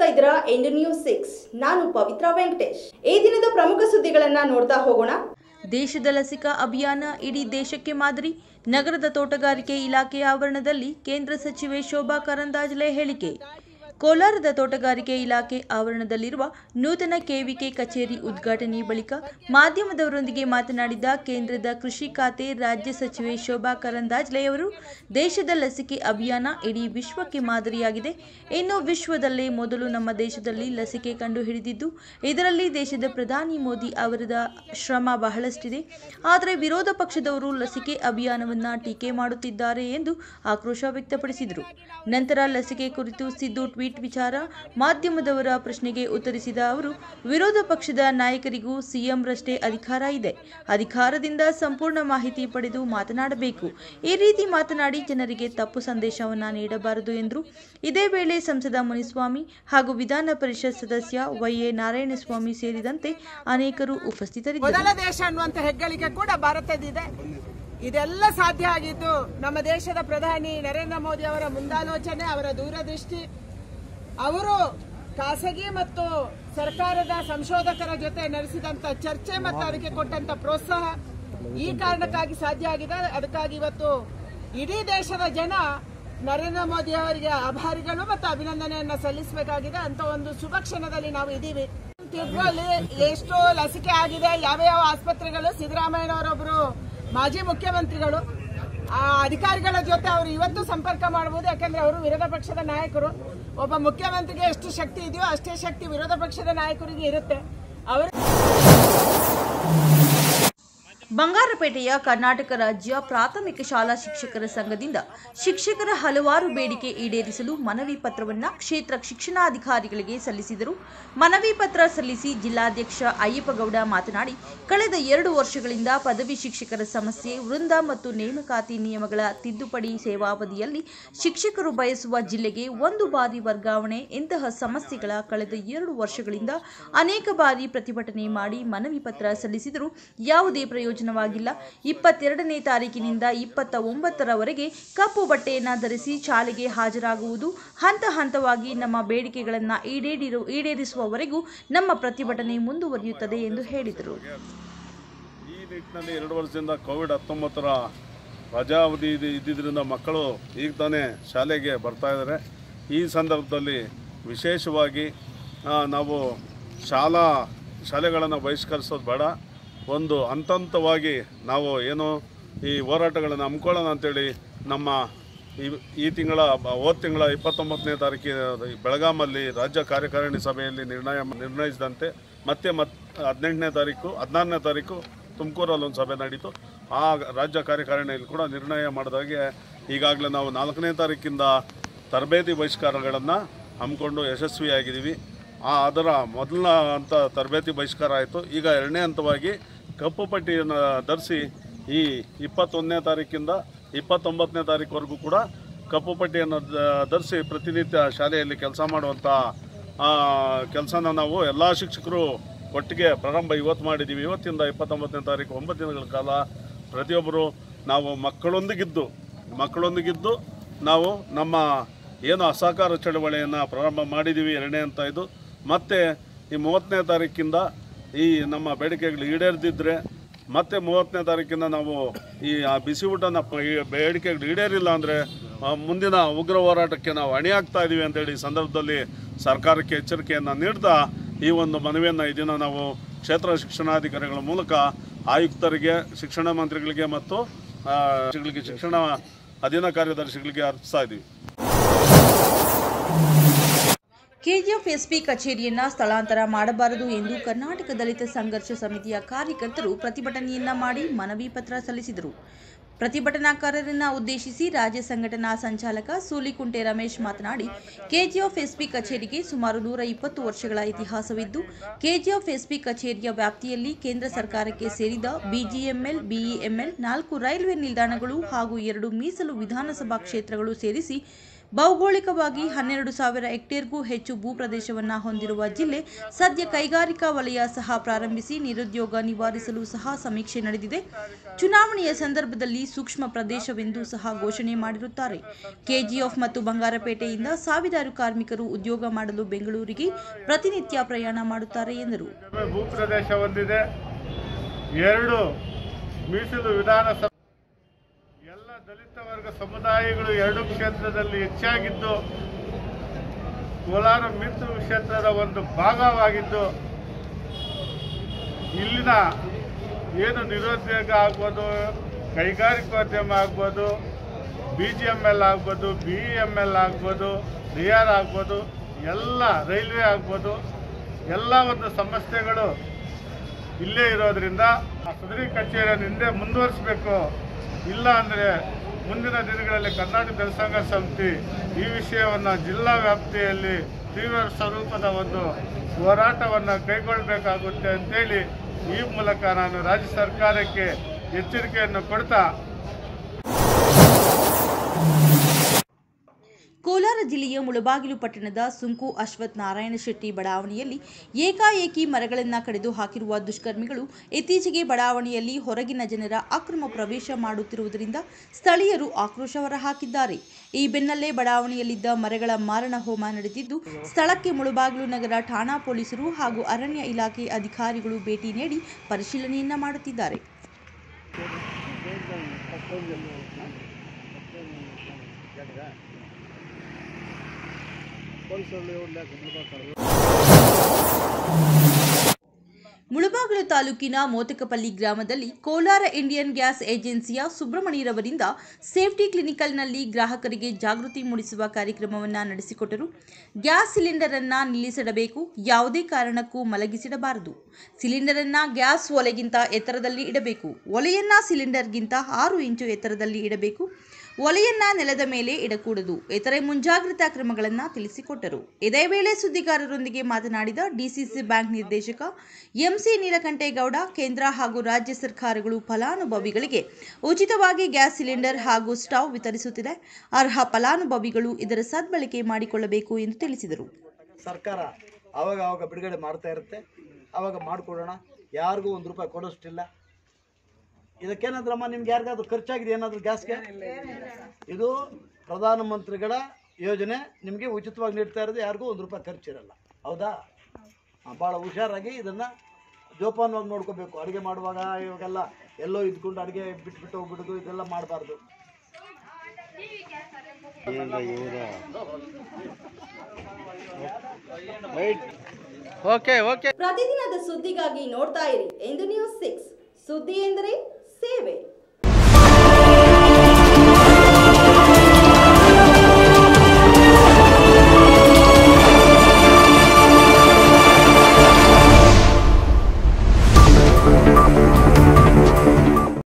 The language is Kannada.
ಇದ್ದೀರಾ ಇಂಡು ನ್ಯೂಸ್ ಸಿಕ್ಸ್ ನಾನು ಪವಿತ್ರ ವೆಂಕಟೇಶ್ ಈ ದಿನದ ಪ್ರಮುಖ ಸುದ್ದಿಗಳನ್ನ ನೋಡ್ತಾ ಹೋಗೋಣ ದೇಶದ ಲಸಿಕಾ ಅಭಿಯಾನ ಇಡೀ ದೇಶಕ್ಕೆ ಮಾದರಿ ನಗರದ ತೋಟಗಾರಿಕೆ ಇಲಾಖೆ ಆವರಣದಲ್ಲಿ ಕೇಂದ್ರ ಸಚಿವೆ ಶೋಭಾ ಕರಂದಾಜಲೆ ಹೇಳಿಕೆ ಕೋಲಾರದ ತೋಟಗಾರಿಕೆ ಇಲಾಖೆ ಆವರಣದಲ್ಲಿರುವ ನೂತನ ಕೆವಿಕೆ ಕಚೇರಿ ಉದ್ಘಾಟನೆ ಬಳಿಕ ಮಾಧ್ಯಮದವರೊಂದಿಗೆ ಮಾತನಾಡಿದ ಕೇಂದ್ರದ ಕೃಷಿ ಖಾತೆ ರಾಜ್ಯ ಸಚಿವೆ ಶೋಭಾ ಕರಂದಾಜ್ಲೆ ಅವರು ದೇಶದ ಲಸಿಕೆ ಅಭಿಯಾನ ಇಡೀ ವಿಶ್ವಕ್ಕೆ ಮಾದರಿಯಾಗಿದೆ ಇನ್ನು ವಿಶ್ವದಲ್ಲೇ ಮೊದಲು ನಮ್ಮ ದೇಶದಲ್ಲಿ ಲಸಿಕೆ ಕಂಡುಹಿಡಿದಿದ್ದು ಇದರಲ್ಲಿ ದೇಶದ ಪ್ರಧಾನಿ ಮೋದಿ ಅವರದ ಶ್ರಮ ಬಹಳಷ್ಟಿದೆ ಆದರೆ ವಿರೋಧ ಪಕ್ಷದವರು ಲಸಿಕೆ ಅಭಿಯಾನವನ್ನ ಟೀಕೆ ಮಾಡುತ್ತಿದ್ದಾರೆ ಎಂದು ಆಕ್ರೋಶ ವ್ಯಕ್ತಪಡಿಸಿದರು ನಂತರ ಲಸಿಕೆ ಕುರಿತು ಸಿದ್ದು ಟ್ವೀಟ್ ವಿಚಾರ ಮಾಧ್ಯಮದವರ ಪ್ರಶ್ನೆಗೆ ಉತ್ತರಿಸಿದ ಅವರು ವಿರೋಧ ಪಕ್ಷದ ನಾಯಕರಿಗೂ ಸಿಎಂರಷ್ಟೇ ಅಧಿಕಾರ ಇದೆ ಅಧಿಕಾರದಿಂದ ಸಂಪೂರ್ಣ ಮಾಹಿತಿ ಪಡೆದು ಮಾತನಾಡಬೇಕು ಈ ರೀತಿ ಮಾತನಾಡಿ ಜನರಿಗೆ ತಪ್ಪು ಸಂದೇಶವನ್ನ ನೀಡಬಾರದು ಎಂದರು ಇದೇ ವೇಳೆ ಸಂಸದ ಮುನಿಸ್ವಾಮಿ ಹಾಗೂ ವಿಧಾನ ಪರಿಷತ್ ಸದಸ್ಯ ವೈಎ ನಾರಾಯಣಸ್ವಾಮಿ ಸೇರಿದಂತೆ ಅನೇಕರು ಉಪಸ್ಥಿತರಿದ್ದರು ಮೊದಲ ದೇಶ ಅನ್ನುವಂತ ಹೆಗ್ಗಳಿಕೆ ಕೂಡ ಭಾರತದಿದೆ ಇದೆಲ್ಲ ಸಾಧ್ಯ ಆಗಿದ್ದು ನಮ್ಮ ದೇಶದ ಪ್ರಧಾನಿ ನರೇಂದ್ರ ಮೋದಿ ಅವರ ಮುಂದಾಲೋಚನೆ ಅವರ ದೂರದೃಷ್ಟಿ ಅವರು ಖಾಸಗಿ ಮತ್ತು ಸರ್ಕಾರದ ಸಂಶೋಧಕರ ಜೊತೆ ನಡೆಸಿದಂತ ಚರ್ಚೆ ಮತ್ತು ಅದಕ್ಕೆ ಕೊಟ್ಟಂತ ಪ್ರೋತ್ಸಾಹ ಈ ಕಾರಣಕ್ಕಾಗಿ ಸಾಧ್ಯ ಆಗಿದೆ ಅದಕ್ಕಾಗಿ ಇವತ್ತು ಇಡೀ ದೇಶದ ಜನ ನರೇಂದ್ರ ಮೋದಿ ಅವರಿಗೆ ಆಭಾರಿಗಳು ಮತ್ತು ಅಭಿನಂದನೆಯನ್ನ ಸಲ್ಲಿಸಬೇಕಾಗಿದೆ ಅಂತ ಒಂದು ಶುಭ ಕ್ಷಣದಲ್ಲಿ ನಾವು ಇದ್ದೀವಿ ತಿರುಗುವಲ್ಲಿ ಎಷ್ಟು ಲಸಿಕೆ ಆಗಿದೆ ಯಾವ ಯಾವ ಆಸ್ಪತ್ರೆಗಳು ಸಿದ್ದರಾಮಯ್ಯನವರೊಬ್ಬರು ಮಾಜಿ ಮುಖ್ಯಮಂತ್ರಿಗಳು ಆ ಅಧಿಕಾರಿಗಳ ಜೊತೆ ಅವರು ಇವತ್ತು ಸಂಪರ್ಕ ಮಾಡಬಹುದು ಯಾಕಂದ್ರೆ ಅವರು ವಿರೋಧ ಪಕ್ಷದ ನಾಯಕರು ಒಬ್ಬ ಮುಖ್ಯಮಂತ್ರಿಗೆ ಎಷ್ಟು ಶಕ್ತಿ ಇದೆಯೋ ಅಷ್ಟೇ ಶಕ್ತಿ ವಿರೋಧ ಪಕ್ಷದ ನಾಯಕರಿಗೆ ಇರುತ್ತೆ ಅವರು ಬಂಗಾರಪೇಟೆಯ ಕರ್ನಾಟಕ ರಾಜ್ಯ ಪ್ರಾಥಮಿಕ ಶಾಲಾ ಶಿಕ್ಷಕರ ಸಂಘದಿಂದ ಶಿಕ್ಷಕರ ಹಲವಾರು ಬೇಡಿಕೆ ಈಡೇರಿಸಲು ಮನವಿ ಪತ್ರವನ್ನ ಕ್ಷೇತ್ರ ಶಿಕ್ಷಣಾಧಿಕಾರಿಗಳಿಗೆ ಸಲ್ಲಿಸಿದರು ಮನವಿ ಪತ್ರ ಸಲ್ಲಿಸಿ ಜಿಲ್ಲಾಧ್ಯಕ್ಷ ಅಯ್ಯಪ್ಪಗೌಡ ಮಾತನಾಡಿ ಕಳೆದ ಎರಡು ವರ್ಷಗಳಿಂದ ಪದವಿ ಶಿಕ್ಷಕರ ಸಮಸ್ಯೆ ವೃಂದ ಮತ್ತು ನೇಮಕಾತಿ ನಿಯಮಗಳ ತಿದ್ದುಪಡಿ ಸೇವಾವಧಿಯಲ್ಲಿ ಶಿಕ್ಷಕರು ಬಯಸುವ ಜಿಲ್ಲೆಗೆ ಒಂದು ಬಾರಿ ವರ್ಗಾವಣೆ ಇಂತಹ ಸಮಸ್ಯೆಗಳ ಕಳೆದ ಎರಡು ವರ್ಷಗಳಿಂದ ಅನೇಕ ಬಾರಿ ಪ್ರತಿಭಟನೆ ಮಾಡಿ ಮನವಿ ಪತ್ರ ಸಲ್ಲಿಸಿದರೂ ಯಾವುದೇ ಪ್ರಯೋಜನವಾಗಿಲ್ಲ ಇಪ್ಪತ್ತೆರಡನೇ ತಾರೀಕಿನಿಂದ ಇಪ್ಪತ್ತ ಒಂಬತ್ತರವರೆಗೆ ಕಪ್ಪು ಬಟ್ಟೆಯನ್ನ ಧರಿಸಿ ಶಾಲೆಗೆ ಹಾಜರಾಗುವುದು ಹಂತ ಹಂತವಾಗಿ ನಮ್ಮ ಬೇಡಿಕೆಗಳನ್ನು ಈಡೇರಿರು ಈಡೇರಿಸುವವರೆಗೂ ನಮ್ಮ ಪ್ರತಿಭಟನೆ ಮುಂದುವರಿಯುತ್ತದೆ ಎಂದು ಹೇಳಿದರು ಈ ನಿಟ್ಟಿನಲ್ಲಿ ಎರಡು ವರ್ಷದಿಂದ ಕೋವಿಡ್ ಹತ್ತೊಂಬತ್ತರ ರಜಾವಧಿ ಇದ್ದ- ಇದ್ದಿದ್ದರಿಂದ ಮಕ್ಕಳು ಈಗ ತಾನೇ ಶಾಲೆಗೆ ಬರ್ತಾ ಇದ್ದಾರೆ ಈ ಸಂದರ್ಭದಲ್ಲಿ ವಿಶೇಷವಾಗಿ ಆ, ನಾವು ಶಾಲಾ ಶಾಲೆಗಳನ್ನು ಬಹಿಷ್ಕರಿಸೋದು ಬೇಡ ಒಂದು ಹಂತ ಹಂತವಾಗಿ ನಾವು ಏನು ಈ ಹೋರಾಟಗಳನ್ನು ಹಮ್ಮಿಕೊಳ್ಳೋಣ ಅಂತೇಳಿ ನಮ್ಮ ಈ ಈ ತಿಂಗಳ ಹೋದ ತಿಂಗಳ ಇಪ್ಪತ್ತೊಂಬತ್ತನೇ ತಾರೀಕಿನ ಬೆಳಗಾಮಲ್ಲಿ ರಾಜ್ಯ ಕಾರ್ಯಕಾರಿಣಿ ಸಭೆಯಲ್ಲಿ ನಿರ್ಣಯ ನಿರ್ಣಯಿಸಿದಂತೆ ಮತ್ತೆ ಮತ್ ಹದಿನೆಂಟನೇ ತಾರೀಕು ಹದಿನಾರನೇ ತಾರೀಕು ತುಮಕೂರಲ್ಲಿ ಒಂದು ಸಭೆ ನಡೀತು ಆ ರಾಜ್ಯ ಕಾರ್ಯಕಾರಿಣಿಯಲ್ಲಿ ಕೂಡ ನಿರ್ಣಯ ಮಾಡಿದಾಗೆ ಈಗಾಗಲೇ ನಾವು ನಾಲ್ಕನೇ ತಾರೀಕಿಂದ ತರಬೇತಿ ಬಹಿಷ್ಕಾರಗಳನ್ನು ಹಮ್ಮಿಕೊಂಡು ಯಶಸ್ವಿಯಾಗಿದ್ದೀವಿ ಆ ಅದರ ಮೊದಲ ಹಂತ ತರಬೇತಿ ಬಹಿಷ್ಕಾರ ಆಯಿತು ಈಗ ಎರಡನೇ ಹಂತವಾಗಿ ಕಪ್ಪು ಪಟ್ಟಿಯನ್ನು ಧರಿಸಿ ಈ ಇಪ್ಪತ್ತೊಂದನೇ ತಾರೀಕಿಂದ ಇಪ್ಪತ್ತೊಂಬತ್ತನೇ ತಾರೀಕುವರೆಗೂ ಕೂಡ ಕಪ್ಪು ಪಟ್ಟಿಯನ್ನು ಧ- ಧರಿಸಿ ಪ್ರತಿನಿತ್ಯ ಶಾಲೆಯಲ್ಲಿ ಕೆಲಸ ಮಾಡುವಂಥ ಕೆಲಸನ ನಾವು ಎಲ್ಲ ಶಿಕ್ಷಕರು ಒಟ್ಟಿಗೆ ಪ್ರಾರಂಭ ಇವತ್ತು ಮಾಡಿದ್ದೀವಿ ಇವತ್ತಿಂದ ಇಪ್ಪತ್ತೊಂಬತ್ತನೇ ತಾರೀಕು ಒಂಬತ್ತು ದಿನಗಳ ಕಾಲ ಪ್ರತಿಯೊಬ್ಬರು ನಾವು ಮಕ್ಕಳೊಂದಿಗಿದ್ದು ಮಕ್ಕಳೊಂದಿಗಿದ್ದು ನಾವು ನಮ್ಮ ಏನು ಅಸಹಕಾರ ಚಳವಳಿಯನ್ನು ಪ್ರಾರಂಭ ಮಾಡಿದ್ದೀವಿ ಎರಡನೇ ಅಂತ ಇದು ಮತ್ತು ಈ ಮೂವತ್ತನೇ ತಾರೀಕಿಂದ ಈ ನಮ್ಮ ಬೇಡಿಕೆಗಳು ಈಡೇರದಿದ್ದರೆ ಮತ್ತೆ ಮೂವತ್ತನೇ ತಾರೀಕಿಂದ ನಾವು ಈ ಆ ಬಿಸಿ ಊಟನ ಪ- ಈ ಬೇಡಿಕೆಗಳು ಈಡೇರಿಲ್ಲ ಅಂದರೆ ಮುಂದಿನ ಉಗ್ರ ಹೋರಾಟಕ್ಕೆ ನಾವು ಅಣಿಯಾಗ್ತಾ ಇದ್ದೀವಿ ಅಂತೇಳಿ ಈ ಸಂದರ್ಭದಲ್ಲಿ ಸರ್ಕಾರಕ್ಕೆ ಎಚ್ಚರಿಕೆಯನ್ನು ನೀಡ್ತಾ ಈ ಒಂದು ಮನವಿಯನ್ನು ಈ ದಿನ ನಾವು ಕ್ಷೇತ್ರ ಶಿಕ್ಷಣಾಧಿಕಾರಿಗಳ ಮೂಲಕ ಆಯುಕ್ತರಿಗೆ ಶಿಕ್ಷಣ ಮಂತ್ರಿಗಳಿಗೆ ಮತ್ತು ಆ, ಶಿಕ್ಷಕರಿಗೆ ಶಿಕ್ಷಣ ಅಧೀನ ಕಾರ್ಯದರ್ಶಿಗಳಿಗೆ ಅರ್ಪಿಸ್ತಾ ಇದ್ದೀವಿ ಕೆಜಿಎಫ್ ಎಸ್ಪಿ ಕಚೇರಿಯನ್ನ ಸ್ಥಳಾಂತರ ಮಾಡಬಾರದು ಎಂದು ಕರ್ನಾಟಕ ದಲಿತ ಸಂಘರ್ಷ ಸಮಿತಿಯ ಕಾರ್ಯಕರ್ತರು ಪ್ರತಿಭಟನೆಯನ್ನ ಮಾಡಿ ಮನವಿ ಪತ್ರ ಸಲ್ಲಿಸಿದರು ಪ್ರತಿಭಟನಾಕಾರರನ್ನ ಉದ್ದೇಶಿಸಿ ರಾಜ್ಯ ಸಂಘಟನಾ ಸಂಚಾಲಕ ಸೂಲಿಕುಂಟೆ ರಮೇಶ್ ಮಾತನಾಡಿ ಕೆಜಿಎಫ್ ಎಸ್ಪಿ ಕಚೇರಿಗೆ ಸುಮಾರು ನೂರ ಇಪ್ಪತ್ತು ವರ್ಷಗಳ ಇತಿಹಾಸವಿದ್ದು ಕೆಜಿಎಫ್ ಎಸ್ಪಿ ಕಚೇರಿಯ ವ್ಯಾಪ್ತಿಯಲ್ಲಿ ಕೇಂದ್ರ ಸರ್ಕಾರಕ್ಕೆ ಸೇರಿದ ಬಿಜಿಎಂಎಲ್ ಬಿಇಎಂಎಲ್ ನಾಲ್ಕು ರೈಲ್ವೆ ನಿಲ್ದಾಣಗಳು ಹಾಗೂ ಎರಡು ಮೀಸಲು ವಿಧಾನಸಭಾ ಕ್ಷೇತ್ರಗಳು ಸೇರಿಸಿ ಭೌಗೋಳಿಕವಾಗಿ ಹನ್ನೆರಡು ಸಾವಿರ ಹೆಕ್ಟೇರ್ಗೂ ಹೆಚ್ಚು ಭೂಪ್ರದೇಶವನ್ನು ಹೊಂದಿರುವ ಜಿಲ್ಲೆ ಸದ್ಯ ಕೈಗಾರಿಕಾ ವಲಯ ಸಹ ಪ್ರಾರಂಭಿಸಿ ನಿರುದ್ಯೋಗ ನಿವಾರಿಸಲು ಸಹ ಸಮೀಕ್ಷೆ ನಡೆದಿದೆ ಚುನಾವಣೆಯ ಸಂದರ್ಭದಲ್ಲಿ ಸೂಕ್ಷ್ಮ ಪ್ರದೇಶವೆಂದು ಸಹ ಘೋಷಣೆ ಮಾಡಿರುತ್ತಾರೆ ಕೆಜಿಎಫ್ ಮತ್ತು ಬಂಗಾರಪೇಟೆಯಿಂದ ಸಾವಿರಾರು ಕಾರ್ಮಿಕರು ಉದ್ಯೋಗ ಮಾಡಲು ಬೆಂಗಳೂರಿಗೆ ಪ್ರತಿನಿತ್ಯ ಪ್ರಯಾಣ ಮಾಡುತ್ತಾರೆ ಎಂದರು ಭೂಪ್ರದೇಶ ಹೊಂದಿದೆ ಎರಡು ಮೀಸಲು ವಿಧಾನಸಭೆ ಎಲ್ಲ ದಲಿತ ವರ್ಗ ಸಮುದಾಯಗಳು ಎರಡು ಕ್ಷೇತ್ರದಲ್ಲಿ ಹೆಚ್ಚಾಗಿದ್ದು ಕೋಲಾರ ಮೀಸಲು ಕ್ಷೇತ್ರದ ಒಂದು ಭಾಗವಾಗಿದ್ದು ಇಲ್ಲಿನ ಏನು ನಿರುದ್ಯೋಗ ಆಗ್ಬೋದು ಕೈಗಾರಿಕೋದ್ಯಮ ಆಗ್ಬೋದು ಬಿ ಜಿ ಎಮ್ ಎಲ್ ಆಗ್ಬೋದು ಬಿ ಇ ಎಮ್ ಎಲ್ ಆಗ್ಬೋದು ಡಿ ಆರ್ ಆಗ್ಬೋದು ಎಲ್ಲ ರೈಲ್ವೆ ಆಗ್ಬೋದು ಎಲ್ಲ ಒಂದು ಸಮಸ್ಯೆಗಳು ಇಲ್ಲೇ ಇರೋದ್ರಿಂದ ಆ ಸದರಿ ಕಚೇರಿಯನ್ನು ಹಿಂದೆ ಮುಂದುವರಿಸಬೇಕು ಇಲ್ಲ ಅಂದರೆ ಮುಂದಿನ ದಿನಗಳಲ್ಲಿ ಕರ್ನಾಟಕ ಜನಸಂಘ ಸಮಿತಿ ಈ ವಿಷಯವನ್ನು ಜಿಲ್ಲಾ ವ್ಯಾಪ್ತಿಯಲ್ಲಿ ತೀವ್ರ ಸ್ವರೂಪದ ಒಂದು ಹೋರಾಟವನ್ನು ಕೈಗೊಳ್ಳಬೇಕಾಗುತ್ತೆ ಅಂತೇಳಿ ಈ ಮೂಲಕ ನಾನು ರಾಜ್ಯ ಸರ್ಕಾರಕ್ಕೆ ಎಚ್ಚರಿಕೆಯನ್ನು ಕೊಡ್ತಾ ಕೋಲಾರ ಜಿಲ್ಲೆಯ ಮುಳಬಾಗಿಲು ಪಟ್ಟಣದ ಸುಂಕು ಅಶ್ವಥ್ ನಾರಾಯಣ ಶೆಟ್ಟಿ ಬಡಾವಣೆಯಲ್ಲಿ ಏಕಾಏಕಿ ಮರಗಳನ್ನು ಕಡಿದು ಹಾಕಿರುವ ದುಷ್ಕರ್ಮಿಗಳು ಇತ್ತೀಚೆಗೆ ಬಡಾವಣೆಯಲ್ಲಿ ಹೊರಗಿನ ಜನರ ಅಕ್ರಮ ಪ್ರವೇಶ ಮಾಡುತ್ತಿರುವುದರಿಂದ ಸ್ಥಳೀಯರು ಆಕ್ರೋಶ ಹೊರಹಾಕಿದ್ದಾರೆ ಈ ಬೆನ್ನಲ್ಲೇ ಬಡಾವಣೆಯಲ್ಲಿದ್ದ ಮರಗಳ ಮಾರಣ ಹೋಮ ನಡೆದಿದ್ದು ಸ್ಥಳಕ್ಕೆ ಮುಳಬಾಗಿಲು ನಗರ ಠಾಣಾ ಪೊಲೀಸರು ಹಾಗೂ ಅರಣ್ಯ ಇಲಾಖೆ ಅಧಿಕಾರಿಗಳು ಭೇಟಿ ನೀಡಿ ಪರಿಶೀಲನೆಯನ್ನ ಮಾಡುತ್ತಿದ್ದಾರೆ ಮುಳಬಾಗಿಲು ತಾಲೂಕಿನ ಮೋತಕಪಲ್ಲಿ ಗ್ರಾಮದಲ್ಲಿ ಕೋಲಾರ ಇಂಡಿಯನ್ ಗ್ಯಾಸ್ ಏಜೆನ್ಸಿಯ ಸುಬ್ರಹ್ಮಣ್ಯರವರಿಂದ ಸೇಫ್ಟಿ ಕ್ಲಿನಿಕಲ್ನಲ್ಲಿ ಗ್ರಾಹಕರಿಗೆ ಜಾಗೃತಿ ಮೂಡಿಸುವ ಕಾರ್ಯಕ್ರಮವನ್ನು ನಡೆಸಿಕೊಟ್ಟರು ಗ್ಯಾಸ್ ಸಿಲಿಂಡರ್ ಅನ್ನ ನಿಲ್ಲಿಸಿಡಬೇಕು ಯಾವುದೇ ಕಾರಣಕ್ಕೂ ಮಲಗಿಸಿಡಬಾರದು ಸಿಲಿಂಡರ್ ಅನ್ನ ಗ್ಯಾಸ್ ಒಲೆಗಿಂತ ಎತ್ತರದಲ್ಲಿ ಇಡಬೇಕು ಒಲೆಯನ್ನ ಸಿಲಿಂಡರ್ಗಿಂತ ಆರು ಇಂಚು ಎತ್ತರದಲ್ಲಿ ಇಡಬೇಕು ಒಲೆಯನ್ನ ನೆಲದ ಮೇಲೆ ಇಡಕೂಡದು ಇತರೆ ಮುಂಜಾಗ್ರತಾ ಕ್ರಮಗಳನ್ನು ತಿಳಿಸಿಕೊಟ್ಟರು ಇದೇ ವೇಳೆ ಸುದ್ದಿಗಾರರೊಂದಿಗೆ ಮಾತನಾಡಿದ ಡಿಸಿಸಿ ಬ್ಯಾಂಕ್ ನಿರ್ದೇಶಕ ಎಂಸಿ ನೀಲಕಂಠೇಗೌಡ ಕೇಂದ್ರ ಹಾಗೂ ರಾಜ್ಯ ಸರ್ಕಾರಗಳು ಫಲಾನುಭವಿಗಳಿಗೆ ಉಚಿತವಾಗಿ ಗ್ಯಾಸ್ ಸಿಲಿಂಡರ್ ಹಾಗೂ ಸ್ಟವ್ ವಿತರಿಸುತ್ತಿದೆ ಅರ್ಹ ಫಲಾನುಭವಿಗಳು ಇದರ ಸದ್ಬಳಕೆ ಮಾಡಿಕೊಳ್ಳಬೇಕು ಎಂದು ತಿಳಿಸಿದರು ಸರ್ಕಾರ ಆವಾಗ ಆವಾಗ ಬಿಡುಗಡೆ ಮಾಡ್ತಾ ಇರುತ್ತೆ ಆವಾಗ ಮಾಡಿಕೊಡೋಣ ಯಾರಿಗೂ ಒಂದು ರೂಪಾಯಿ ಕೊಡೋಷ್ಟಿಲ್ಲ ಇದಕ್ಕೇನಾದ್ರಮ್ಮ ನಿಮ್ಗೆ ಯಾರಿಗಾದ್ರೂ ಖರ್ಚಾಗಿದೆ ಏನಾದರೂ ಗ್ಯಾಸ್ಗೆ ಇದು ಪ್ರಧಾನಮಂತ್ರಿಗಳ ಯೋಜನೆ ನಿಮಗೆ ಉಚಿತವಾಗಿ ನೀಡ್ತಾ ಇರೋದು ಯಾರಿಗೂ ಒಂದು ರೂಪಾಯಿ ಖರ್ಚಿರಲ್ಲ ಹೌದಾ ಭಾಳ ಹುಷಾರಾಗಿ ಇದನ್ನು ಜೋಪಾನವಾಗಿ ನೋಡ್ಕೋಬೇಕು ಅಡುಗೆ ಮಾಡುವಾಗ ಇವಾಗೆಲ್ಲ ಎಲ್ಲೋ ಇದ್ಕೊಂಡು ಅಡುಗೆ ಬಿಟ್ಬಿಟ್ಟು ಹೋಗ್ಬಿಡೋದು ಇದೆಲ್ಲ ಮಾಡಬಾರ್ದು ಪ್ರತಿದಿನದ ಸುದ್ದಿಗಾಗಿ ನೋಡ್ತಾ ಇರಿ ಎಂದು ನ್ಯೂಸ್ ಸಿಕ್ಸ್ ಸುದ್ದಿ ಎಂದರೆ ಸೇವೆ